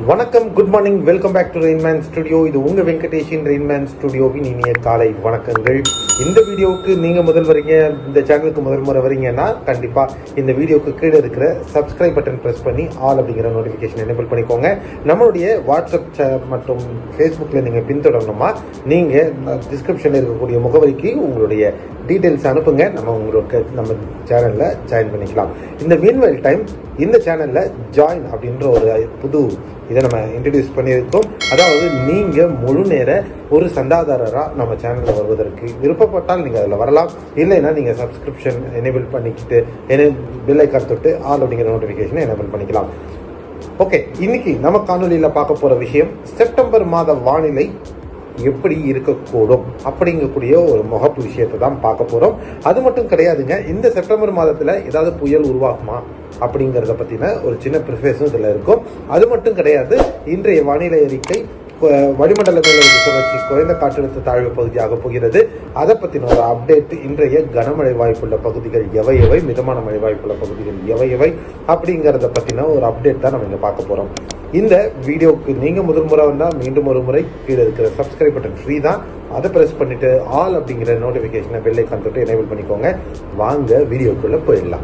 வணக்கம் good morning welcome back to Rainman studio இது உங்க வெங்கடேஷின் ரெயின்மேன் ஸ்டுடியோவின் இனிய காலை வணக்கங்கள் இந்த வீடியோவுக்கு நீங்க முதல் வரீங்க இந்த சேனலுக்கு முதல் முறை வரீங்கன்னா கண்டிப்பா இந்த வீடியோக்கு கீழே இருக்கிற சப்ஸ்கிரைப் பட்டன் பிரஸ் பண்ணி ஆல் அப்படிங்கிற நோட்டிஃபிகேஷன் எனேபிள் பண்ணிக்கோங்க நம்மளுடைய வாட்ஸ்அப் ச- மற்றும் ஃபேஸ்புக்கில் நீங்க பின்தொடரணுமா நீங்க டிஸ்கிரிப்ஷனில் இருக்கக்கூடிய முகவரிக்கு உங்களுடைய டீட்டெயில்ஸ் அனுப்புங்க நம்ம உங்களுக்கு நம்ம சேனல்ல ஜாயின் பண்ணிக்கலாம் இந்த மீன்வெல் டைம் இந்த சேனல்ல ஜாயின் அப்படின்ற ஒரு புது இதை நம்ம இன்ட்ரடியூஸ் பண்ணியிருக்கோம் அதாவது நீங்க முழு நேர ஒரு சந்தாதாரரா நம்ம சேனல்ல வருவதற்கு விருப்பப்பட்டால் நீங்க அதுல வரலாம் இல்லைன்னா நீங்க சப்ஸ்கிரிப்ஷன் எனேபிள் பண்ணிக்கிட்டு பில் ஐக்கான் தொட்டு ஆல் அப்படிங்கிற நோட்டிஃபிகேஷனை எனேபிள் பண்ணிக்கலாம் ஓகே இன்னைக்கு நம்ம காணொலியில பார்க்க போற விஷயம் செப்டம்பர் மாத வானிலை எப்படி இருக்கக்கூடும் அப்படிங்கக்கூடிய ஒரு முகப்பு விஷயத்தை தான் பார்க்க போறோம் அது மட்டும் கிடையாதுங்க இந்த செப்டம்பர் மாதத்துல ஏதாவது புயல் உருவாகுமா அப்படிங்கிறத பத்தின ஒரு சின்ன ப்ரிஃபேஸும் இதுல இருக்கும் அது மட்டும் கிடையாது இன்றைய வானிலை அறிக்கை கு- வளிமண்டல மேலடுக்கு சுழற்சி குறைந்த காற்றழுத்த தாழ்வு பகுதியாக போகிறது அதை பற்றின ஒரு அப்டேட் இன்றைய கனமழை வாய்ப்புள்ள பகுதிகள் எவை எவை மிதமான மழை வாய்ப்புள்ள பகுதிகள் எவை எவை அப்படிங்கிறத பற்றின ஒரு அப்டேட் தான் நம்ம இங்கே பார்க்க போகிறோம் இந்த வீடியோவுக்கு நீங்கள் முதல் முறை வந்தால் மீண்டும் ஒரு முறை கீழே இருக்கிற சப்ஸ்கிரைப் பட்டன் ஃப்ரீ தான் அதை ப்ரெஸ் பண்ணிட்டு ஆல் அப்படிங்கிற நோட்டிஃபிகேஷனை பெல்லை தொட்டு எனேபிள் பண்ணிக்கோங்க வாங்க வீடியோக்குள்ளே போயிடலாம்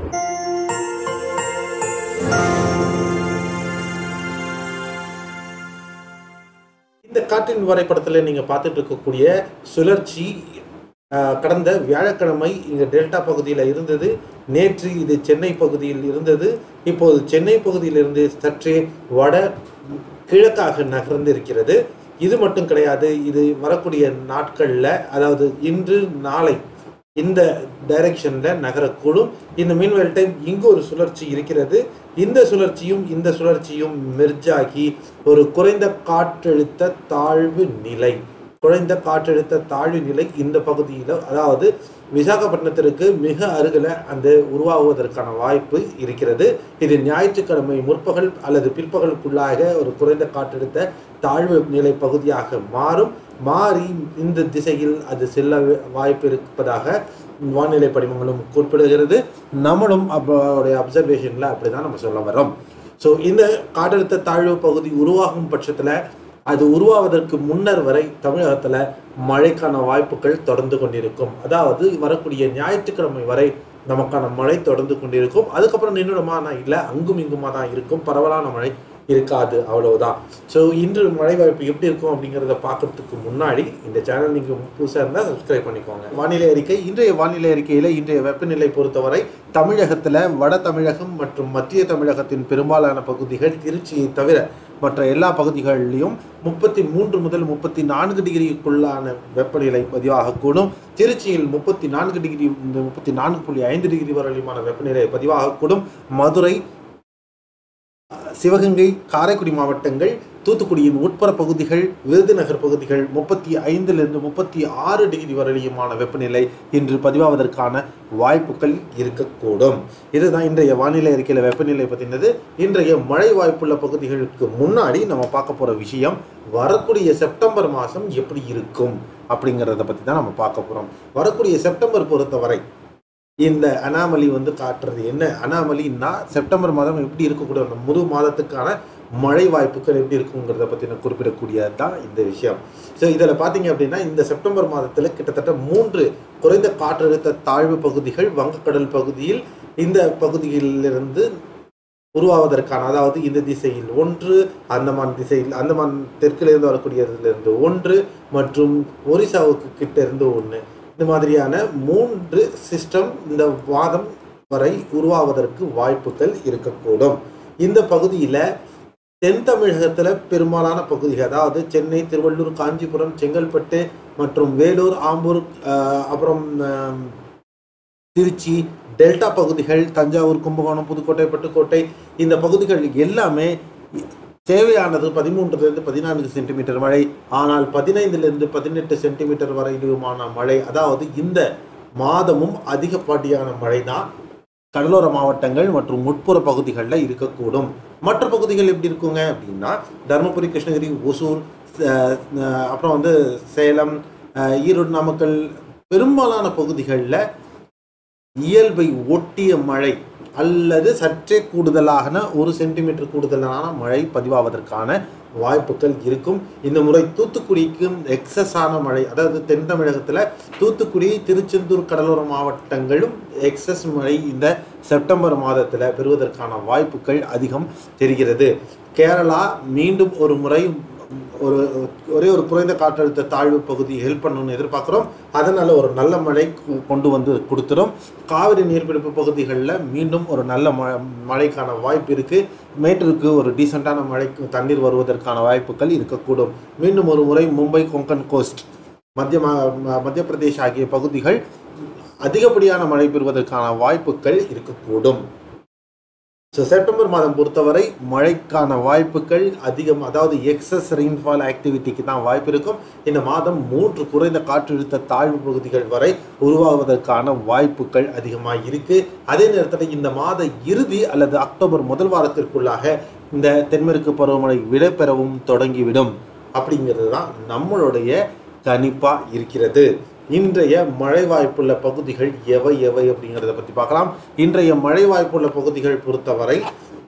இந்த காற்றின் வரைபடத்தில் நீங்கள் பார்த்துட்டு இருக்கக்கூடிய சுழற்சி ஆஹ், கடந்த வியாழக்கிழமை இங்கே டெல்டா பகுதியில் இருந்தது நேற்று இது சென்னை பகுதியில் இருந்தது இப்போது சென்னை பகுதியிலிருந்து சற்றே வட கிழக்காக நகர்ந்து இருக்கிறது இது மட்டும் கிடையாது இது வரக்கூடிய நாட்களில் அதாவது இன்று நாளை இந்த டைரக்ஷன்ல நகரக்கூடும் இந்த மீன்வெல் டைம் இங்கு ஒரு சுழற்சி இருக்கிறது இந்த சுழற்சியும் இந்த சுழற்சியும் மெர்ஜாகி ஒரு குறைந்த காற்றழுத்த தாழ்வு நிலை குறைந்த காற்றழுத்த தாழ்வு நிலை இந்த பகுதியில் அதாவது விசாகப்பட்டினத்திற்கு மிக அருகில் அந்த உருவாகுவதற்கான வாய்ப்பு இருக்கிறது இது ஞாயிற்றுக்கிழமை முற்பகல் அல்லது பிற்பகலுக்குள்ளாக ஒரு குறைந்த காற்றழுத்த தாழ்வு நிலை பகுதியாக மாறும் மாறி இந்த திசையில் அது செல்ல வாய்ப்பு இருப்பதாக வானிலை படிமங்களும் குறிப்பிடுகிறது நம்மளும் அவருடைய அப்சர்வேஷனில் அப்படி தான் நம்ம சொல்ல வரோம் ஸோ இந்த காற்றழுத்த தாழ்வு பகுதி உருவாகும் பட்சத்தில் அது உருவாவதற்கு முன்னர் வரை தமிழகத்தில் மழைக்கான வாய்ப்புகள் தொடர்ந்து கொண்டிருக்கும் அதாவது வரக்கூடிய ஞாயிற்றுக்கிழமை வரை நமக்கான மழை தொடர்ந்து கொண்டிருக்கும் அதுக்கப்புறம் நின்றுடுமா இல்லை அங்கும் இங்குமா தான் இருக்கும் பரவலான மழை இருக்காது அவ்வளவுதான் ஸோ இன்று மழை வாய்ப்பு எப்படி இருக்கும் அப்படிங்கிறத பார்க்கறதுக்கு முன்னாடி இந்த சேனல் நீங்கள் புதுசாக இருந்தால் சப்ஸ்கிரைப் பண்ணிக்கோங்க வானிலை அறிக்கை இன்றைய வானிலை அறிக்கையில் இன்றைய வெப்பநிலை பொறுத்தவரை தமிழகத்தில் வட தமிழகம் மற்றும் மத்திய தமிழகத்தின் பெரும்பாலான பகுதிகள் திருச்சியை தவிர மற்ற எல்லா பகுதிகளிலும் முப்பத்தி மூன்று முதல் முப்பத்தி நான்கு டிகிரிக்குள்ளான வெப்பநிலை பதிவாகக்கூடும் திருச்சியில் முப்பத்தி நான்கு டிகிரி முப்பத்தி நான்கு புள்ளி ஐந்து டிகிரி வரையிலுமான வெப்பநிலை பதிவாகக்கூடும் மதுரை சிவகங்கை காரைக்குடி மாவட்டங்கள் தூத்துக்குடியின் உட்புற பகுதிகள் விருதுநகர் பகுதிகள் முப்பத்தி ஐந்திலிருந்து முப்பத்தி ஆறு டிகிரி வரையிலுமான வெப்பநிலை இன்று பதிவாவதற்கான வாய்ப்புகள் இருக்கக்கூடும் இதுதான் இன்றைய வானிலை அறிக்கையில் வெப்பநிலை பற்றினது இன்றைய மழை வாய்ப்புள்ள பகுதிகளுக்கு முன்னாடி நம்ம பார்க்க போகிற விஷயம் வரக்கூடிய செப்டம்பர் மாதம் எப்படி இருக்கும் அப்படிங்கிறத பற்றி தான் நம்ம பார்க்க போகிறோம் வரக்கூடிய செப்டம்பர் பொறுத்தவரை இந்த அனாமலி வந்து காட்டுறது என்ன அனாமலின்னா செப்டம்பர் மாதம் எப்படி இருக்கக்கூடிய அந்த முழு மாதத்துக்கான மழை வாய்ப்புகள் எப்படி இருக்குங்கிறத பற்றின குறிப்பிடக்கூடியது தான் இந்த விஷயம் ஸோ இதில் பார்த்தீங்க அப்படின்னா இந்த செப்டம்பர் மாதத்தில் கிட்டத்தட்ட மூன்று குறைந்த காற்றழுத்த தாழ்வு பகுதிகள் வங்கக்கடல் பகுதியில் இந்த பகுதியிலிருந்து உருவாவதற்கான அதாவது இந்த திசையில் ஒன்று அந்தமான் திசையில் அந்தமான் தெற்கிலிருந்து வரக்கூடியதிலிருந்து ஒன்று மற்றும் ஒரிசாவுக்கு கிட்ட இருந்து ஒன்று இந்த மாதிரியான மூன்று சிஸ்டம் இந்த வாதம் வரை உருவாவதற்கு வாய்ப்புகள் இருக்கக்கூடும் இந்த பகுதியில் தென் தமிழகத்தில் பெரும்பாலான பகுதிகள் அதாவது சென்னை திருவள்ளூர் காஞ்சிபுரம் செங்கல்பட்டு மற்றும் வேலூர் ஆம்பூர் ஆஹ், அப்புறம் ஆஹ், திருச்சி டெல்டா பகுதிகள் தஞ்சாவூர் கும்பகோணம் புதுக்கோட்டை பட்டுக்கோட்டை இந்த பகுதிகள் எல்லாமே தேவையானது பதிமூன்றுலேருந்து பதினான்கு சென்டிமீட்டர் மழை ஆனால் பதினைந்திலிருந்து பதினெட்டு சென்டிமீட்டர் வரையிலுமான மழை அதாவது இந்த மாதமும் அதிகப்படியான மழை தான் கடலோர மாவட்டங்கள் மற்றும் உட்புற பகுதிகளில் இருக்கக்கூடும் மற்ற பகுதிகள் எப்படி இருக்குங்க அப்படின்னா தருமபுரி கிருஷ்ணகிரி ஒசூர் அஹ், அஹ், அப்புறம் வந்து சேலம் அஹ், ஈரோடு நாமக்கல் பெரும்பாலான பகுதிகளில் இயல்பை ஒட்டிய மழை அல்லது சற்றே கூடுதலான ஒரு சென்டிமீட்டர் கூடுதலான மழை பதிவாவதற்கான வாய்ப்புகள் இருக்கும் இந்த முறை தூத்துக்குடிக்கும் எக்ஸஸ் ஆன மழை அதாவது தென் தமிழகத்தில் தூத்துக்குடி திருச்செந்தூர் கடலோர மாவட்டங்களும் எக்ஸஸ் மழை இந்த செப்டம்பர் மாதத்தில் பெறுவதற்கான வாய்ப்புகள் அதிகம் தெரிகிறது கேரளா மீண்டும் ஒரு முறை ஒரு ஒரே ஒரு குறைந்த காற்றழுத்த தாழ்வு பகுதி ஹெல்ப் பண்ணணும்னு எதிர்பார்க்குறோம் அதனால ஒரு நல்ல மழை கு- கொண்டு வந்து கொடுத்துரும் காவிரி நீர்பிடிப்பு பகுதிகளில் மீண்டும் ஒரு நல்ல ம மழைக்கான வாய்ப்பு இருக்கு மேட்டூருக்கு ஒரு டீசெண்டான மழைக்கு தண்ணீர் வருவதற்கான வாய்ப்புகள் இருக்கக்கூடும் மீண்டும் ஒரு முறை மும்பை கொங்கன் கோஸ்ட் மத்திய மா- ம- மத்திய பிரதேஷ் ஆகிய பகுதிகள் அதிகப்படியான மழை பெறுவதற்கான வாய்ப்புகள் இருக்கக்கூடும் ஸோ செப்டம்பர் மாதம் பொறுத்தவரை மழைக்கான வாய்ப்புகள் அதிகம் அதாவது எக்ஸஸ் ரெயின்ஃபால் ஆக்டிவிட்டிக்கு தான் வாய்ப்பு இருக்கும் இந்த மாதம் மூன்று குறைந்த காற்றழுத்த தாழ்வு பகுதிகள் வரை உருவாகுவதற்கான வாய்ப்புகள் அதிகமாக இருக்கு அதே நேரத்தில் இந்த மாத இறுதி அல்லது அக்டோபர் முதல் வாரத்திற்குள்ளாக இந்த தென்மேற்கு பருவமழை விடைபெறவும் தொடங்கிவிடும் அப்படிங்கிறது தான் நம்மளுடைய கணிப்பா இருக்கிறது இன்றைய மழை வாய்ப்புள்ள பகுதிகள் எவை எவை அப்படிங்கிறத பற்றி பார்க்கலாம் இன்றைய மழை வாய்ப்புள்ள பகுதிகள் பொறுத்தவரை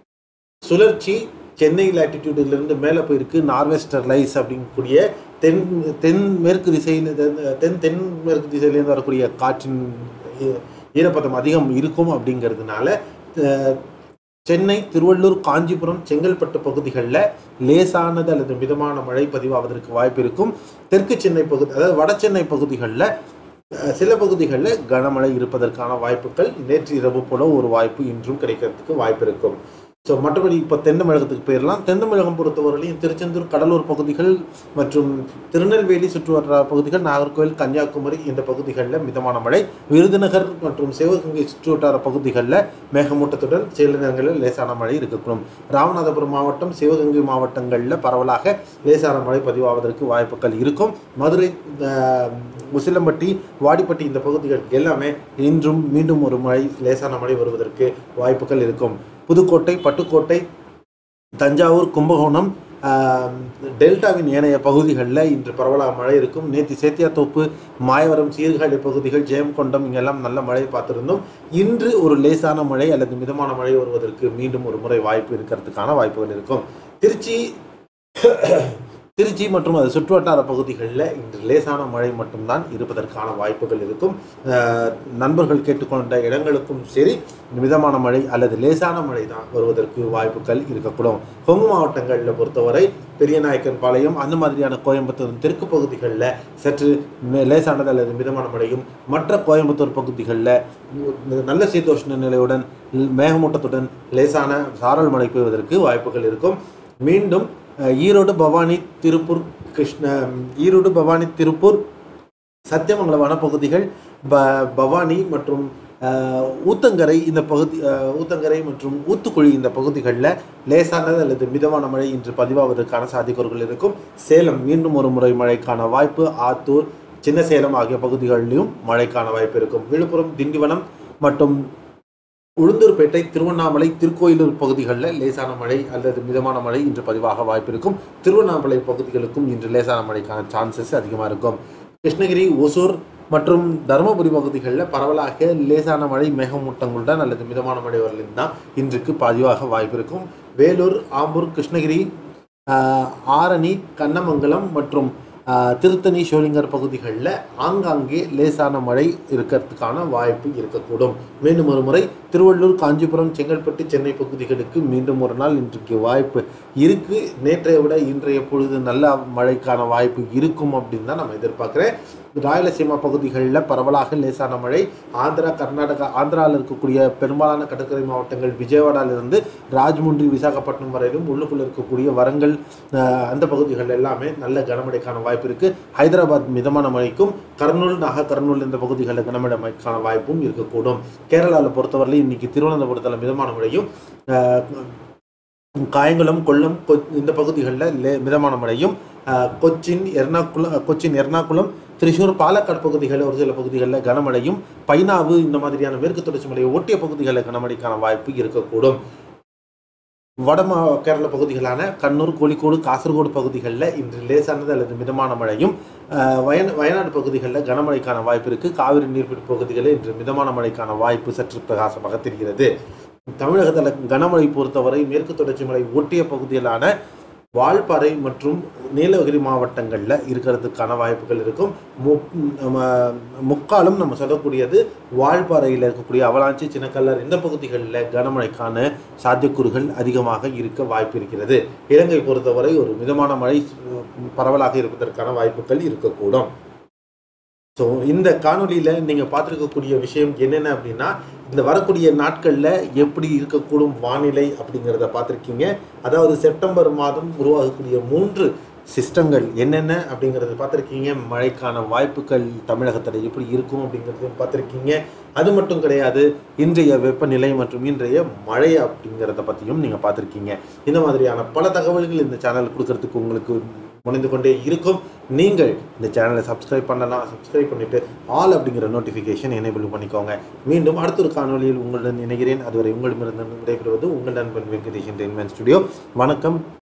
சுழற்சி சென்னை லாட்டிடியூடிலிருந்து மேலே போயிருக்கு நார்வெஸ்டர் லைஸ் அப்படிங்கக்கூடிய தென் தென் மேற்கு திசையில் தென் தென் மேற்கு திசையிலேருந்து வரக்கூடிய காற்றின் ஈ- ஈரப்பதம் அதிகம் இருக்கும் அப்படிங்கிறதுனால அஹ், சென்னை திருவள்ளூர் காஞ்சிபுரம் செங்கல்பட்டு பகுதிகளில் லேசானது அல்லது மிதமான மழை பதிவாவதற்கு வாய்ப்பு இருக்கும் தெற்கு சென்னை பகுதி அதாவது வட சென்னை பகுதிகளில் அஹ், சில பகுதிகளில் கனமழை இருப்பதற்கான வாய்ப்புகள் நேற்று இரவு போல ஒரு வாய்ப்பு இன்றும் கிடைக்கிறதுக்கு வாய்ப்பு இருக்கும் ஸோ மற்றபடி இப்போ தென் தமிழகத்துக்கு போயிடலாம் தென் தமிழகம் பொறுத்தவரையிலையும் திருச்செந்தூர் கடலூர் பகுதிகள் மற்றும் திருநெல்வேலி சுற்றுவட்டார பகுதிகள் நாகர்கோவில் கன்னியாகுமரி இந்த பகுதிகளில் மிதமான மழை விருதுநகர் மற்றும் சிவகங்கை சுற்றுவட்டார பகுதிகளில் மேகமூட்டத்துடன் சில நேரங்களில் லேசான மழை இருக்கக்கூடும் ராமநாதபுரம் மாவட்டம் சிவகங்கை மாவட்டங்களில் பரவலாக லேசான மழை பதிவாவதற்கு வாய்ப்புகள் இருக்கும் மதுரை ஆஹ், உசிலம்பட்டி வாடிப்பட்டி இந்த பகுதிகள் எல்லாமே இன்றும் மீண்டும் ஒரு மழை லேசான மழை வருவதற்கு வாய்ப்புகள் இருக்கும் புதுக்கோட்டை பட்டுக்கோட்டை தஞ்சாவூர் கும்பகோணம் ஆஹ், டெல்டாவின் ஏனைய பகுதிகளில் இன்று பரவலாக மழை இருக்கும் நேற்று சேத்தியாத்தோப்பு மாயவரம் சீர்காழி பகுதிகள் ஜெயங்கொண்டம் இங்கெல்லாம் நல்ல மழை பார்த்திருந்தோம் இன்று ஒரு லேசான மழை அல்லது மிதமான மழை வருவதற்கு மீண்டும் ஒரு முறை வாய்ப்பு இருக்கிறதுக்கான வாய்ப்புகள் இருக்கும் திருச்சி திருச்சி மற்றும் அது சுற்றுவட்டார பகுதிகளில் இன்று லேசான மழை மட்டும்தான் இருப்பதற்கான வாய்ப்புகள் இருக்கும் அஹ், நண்பர்கள் கேட்டுக்கொண்ட இடங்களுக்கும் சரி மிதமான மழை அல்லது லேசான மழை தான் வருவதற்கு வாய்ப்புகள் இருக்கக்கூடும் கொங்கு மாவட்டங்களில் பொறுத்தவரை பெரியநாயக்கன் பாளையம் அந்த மாதிரியான கோயம்புத்தூர் தெற்கு பகுதிகளில் சற்று மே- லேசானது அல்லது மிதமான மழையும் மற்ற கோயம்புத்தூர் பகுதிகளில் நல்ல சீதோஷ்ண நிலையுடன் மேகமூட்டத்துடன் லேசான சாரல் மழை பெய்வதற்கு வாய்ப்புகள் இருக்கும் மீண்டும் அஹ், ஈரோடு பவானி திருப்பூர் கிருஷ்ண ஈரோடு பவானி திருப்பூர் சத்தியமங்கலம் வனப்பகுதிகள் ப பவானி மற்றும் அஹ், ஊத்தங்கரை இந்த பகுதி அஹ், ஊத்தங்கரை மற்றும் ஊத்துக்குழி இந்த பகுதிகளில் லேசானது அல்லது மிதமான மழை இன்று பதிவாவதற்கான சாத்தியக்கூறுகள் இருக்கும் சேலம் மீண்டும் ஒரு முறை மழைக்கான வாய்ப்பு ஆத்தூர் சின்ன சேலம் ஆகிய பகுதிகளிலும் மழைக்கான வாய்ப்பு இருக்கும் விழுப்புரம் திண்டிவனம் மற்றும் உளுந்தூர்பேட்டை திருவண்ணாமலை திருக்கோயிலூர் பகுதிகளில் லேசான மழை அல்லது மிதமான மழை இன்று பதிவாக வாய்ப்பு இருக்கும் திருவண்ணாமலை பகுதிகளுக்கும் இன்று லேசான மழைக்கான சான்சஸ் அதிகமாக இருக்கும் கிருஷ்ணகிரி ஒசூர் மற்றும் தருமபுரி பகுதிகளில் பரவலாக லேசான மழை மேகமூட்டங்களுடன் அல்லது மிதமான மழை வரலின் தான் இன்றுக்கு பதிவாக வாய்ப்பு இருக்கும் வேலூர் ஆம்பூர் கிருஷ்ணகிரி ஆஹ், ஆரணி கண்ணமங்கலம் மற்றும் ஆஹ், திருத்தணி ஷோலிங்கர் பகுதிகளில் ஆங்காங்கே லேசான மழை இருக்கிறதுக்கான வாய்ப்பு இருக்கக்கூடும் மீண்டும் ஒரு முறை திருவள்ளூர் காஞ்சிபுரம் செங்கல்பட்டு சென்னை பகுதிகளுக்கு மீண்டும் ஒரு நாள் இன்றைக்கு வாய்ப்பு இருக்கு நேற்றைய விட இன்றைய பொழுது நல்ல மழைக்கான வாய்ப்பு இருக்கும் அப்படின்னு தான் நம்ம எதிர்பார்க்குறேன் ராயலசீமா பகுதிகளில் பரவலாக லேசான மழை ஆந்திரா கர்நாடகா ஆந்திராவில் இருக்கக்கூடிய பெரும்பாலான கடற்கரை மாவட்டங்கள் விஜயவாடாவிலிருந்து ராஜ்முண்டி விசாகப்பட்டினம் வரையிலும் உள்ளுக்குள்ள இருக்கக்கூடிய வரங்கள் ஆஹ், அந்த பகுதிகள் எல்லாமே நல்ல கனமழைக்கான வாய்ப்பு இருக்கு ஹைதராபாத் மிதமான மழைக்கும் கர்னூல் நாக கர்னூல் இந்த பகுதிகளில் கனமழை மழைக்கான வாய்ப்பும் இருக்கக்கூடும் கேரளாவில் பொறுத்தவரையிலும் இன்னைக்கு திருவனந்தபுரத்தில் மிதமான மழையும் ஆஹ், காயங்குளம் கொல்லம் கொ- இந்த பகுதிகளில் லே மிதமான மழையும் ஆஹ், கொச்சின் எர்ணாகுளம் கொச்சின் எர்ணாகுளம் திரிசூர் பாலக்காடு பகுதிகளில் ஒரு சில பகுதிகளில் கனமழையும் பைனாவு இந்த மாதிரியான மேற்கு தொடர்ச்சி மலையை ஒட்டிய பகுதிகளில் கனமழைக்கான வாய்ப்பு இருக்கக்கூடும் வட மா கேரள பகுதிகளான கண்ணூர் கோழிக்கோடு காசர்கோடு பகுதிகளில் இன்று லேசானது அல்லது மிதமான மழையும் ஆஹ், வயன வயநாடு பகுதிகளில் கனமழைக்கான வாய்ப்பு இருக்குது காவிரி நீர்பிடிப்பு பகுதிகளில் இன்று மிதமான மழைக்கான வாய்ப்பு சற்று பிரகாசமாக தெரிகிறது தமிழகத்தில் கனமழை பொறுத்தவரை மேற்கு தொடர்ச்சி மலை ஒட்டிய பகுதியிலான வால்பாறை மற்றும் நீலகிரி மாவட்டங்களில் இருக்கிறதுக்கான வாய்ப்புகள் இருக்கும் முக்- நம்ம முக்காலும் நம்ம சொல்லக்கூடியது வால்பாறையில் இருக்கக்கூடிய அவலாஞ்சி சின்னக்கல்லர் இந்த பகுதிகளில் கனமழைக்கான சாத்தியக்கூறுகள் அதிகமாக இருக்க வாய்ப்பு இருக்கிறது இலங்கை பொறுத்தவரை ஒரு மிதமான மழை பரவலாக இருப்பதற்கான வாய்ப்புகள் இருக்கக்கூடும் ஸோ இந்த காணொளியில் நீங்கள் பார்த்துருக்கக்கூடிய விஷயம் என்னென்ன அப்படின்னா இந்த வரக்கூடிய நாட்களில் எப்படி இருக்கக்கூடும் வானிலை அப்படிங்கிறத பார்த்துருக்கீங்க அதாவது செப்டம்பர் மாதம் உருவாகக்கூடிய மூன்று சிஸ்டங்கள் என்னென்ன அப்படிங்கிறத பார்த்துருக்கீங்க மழைக்கான வாய்ப்புகள் தமிழகத்தில் எப்படி இருக்கும் அப்படிங்கிறதையும் பார்த்துருக்கீங்க அது மட்டும் கிடையாது இன்றைய வெப்பநிலை மற்றும் இன்றைய மழை அப்படிங்கிறத பற்றியும் நீங்கள் பார்த்துருக்கீங்க இந்த மாதிரியான பல தகவல்கள் இந்த சேனல் கொடுக்கறதுக்கு உங்களுக்கு முனைந்து கொண்டே இருக்கும் நீங்கள் இந்த சேனலை சப்ஸ்கிரைப் பண்ணலாம் சப்ஸ்கிரைப் பண்ணிட்டு ஆல் அப்படிங்கிற நோட்டிஃபிகேஷன் எனேபிள் பண்ணிக்கோங்க மீண்டும் அடுத்த ஒரு காணொலியில் உங்களுடன் இணைகிறேன் அதுவரை உங்களிடமிருந்து விடைபெறுவது உங்கள் நண்பன் வெங்கடேஷ் என்டர்டைன்மெண்ட் ஸ்டுடியோ வணக்கம்